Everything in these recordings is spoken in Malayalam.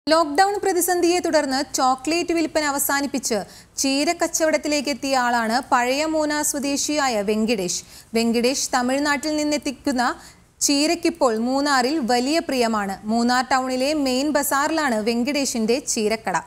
ലോക്ക്ഡൌൺ പ്രതിസന്ധിയെ തുടർന്ന് ചോക്ലേറ്റ് വിൽപ്പന അവസാനിപ്പിച്ച് ചീരക്കച്ചവടത്തിലേക്ക് എത്തിയ ആളാണ് പഴയ മൂന്നാർ സ്വദേശിയായ വെങ്കിടേഷ് വെങ്കിടേഷ് തമിഴ്നാട്ടിൽ നിന്നെത്തിക്കുന്ന ചീരയ്ക്കിപ്പോൾ മൂന്നാറിൽ വലിയ പ്രിയമാണ് മൂന്നാർ ടൗണിലെ മെയിൻ ബസാറിലാണ് വെങ്കിടേഷിന്റെ ചീരക്കട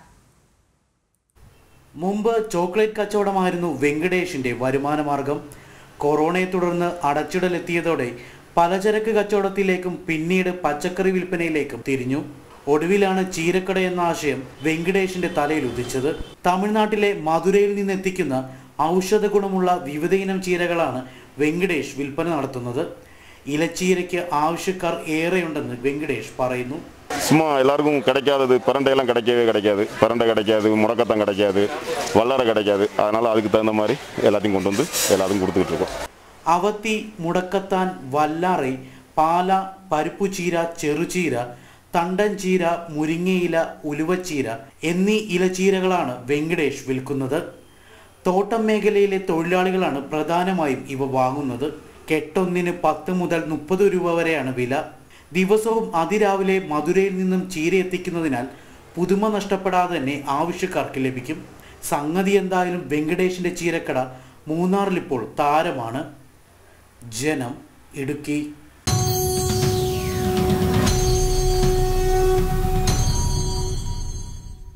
മുമ്പ് ചോക്ലേറ്റ് കച്ചവടമായിരുന്നു വെങ്കടേഷിന്റെ വരുമാന മാർഗം കൊറോണയെ തുടർന്ന് അടച്ചിടലെത്തിയതോടെ പലചരക്ക് കച്ചവടത്തിലേക്കും പിന്നീട് പച്ചക്കറി വിൽപ്പനയിലേക്കും തിരിഞ്ഞു ഒടുവിലാണ് ചീരക്കട എന്ന ആശയം വെങ്കടേഷിന്റെ തലയിൽ ഉദിച്ചത് തമിഴ്നാട്ടിലെ മധുരയിൽ നിന്നെത്തിക്കുന്ന ഔഷധ ഗുണമുള്ള വിവിധയിനം ചീരകളാണ് വെങ്കടേഷ് വിൽപ്പന നടത്തുന്നത് ഇലച്ചീരയ്ക്ക് ആവശ്യക്കാർ ഏറെയുണ്ടെന്ന് വെങ്കടേഷ് പറയുന്നു சும்மா எல்லாருக்கும் கிடைக்காதது பரண்டையெல்லாம் கிடைக்கவே கிடைக்காது பரண்டை கிடைக்காது முடக்கத்தான் கிடைக்காது வல்லரை கிடைக்காது அதனால் அதுக்கு தகுந்த மாதிரி எல்லாத்தையும் கொண்டு வந்து எல்லாத்துக்கும் கொடுத்துக்கிட்டு இருக்கோம் അവത്തി മുടക്കത്താൻ വല്ലാറി പാല പരിപ്പുചീര ചെറുചീര തണ്ടൻ ചീര മുരിങ്ങയില ഉലുവച്ചീര എന്നീ ഇലച്ചീരകളാണ് വെങ്കടേഷ് വിൽക്കുന്നത് തോട്ടം മേഖലയിലെ തൊഴിലാളികളാണ് പ്രധാനമായും ഇവ വാങ്ങുന്നത് കെട്ടൊന്നിന് പത്ത് മുതൽ മുപ്പത് രൂപ വരെയാണ് വില ദിവസവും അതിരാവിലെ മധുരയിൽ നിന്നും ചീര എത്തിക്കുന്നതിനാൽ പുതുമ നഷ്ടപ്പെടാതെ തന്നെ ആവശ്യക്കാർക്ക് ലഭിക്കും സംഗതി എന്തായാലും വെങ്കടേഷിന്റെ ചീരക്കട മൂന്നാറിലിപ്പോൾ താരമാണ് ജനം ഇടുക്കി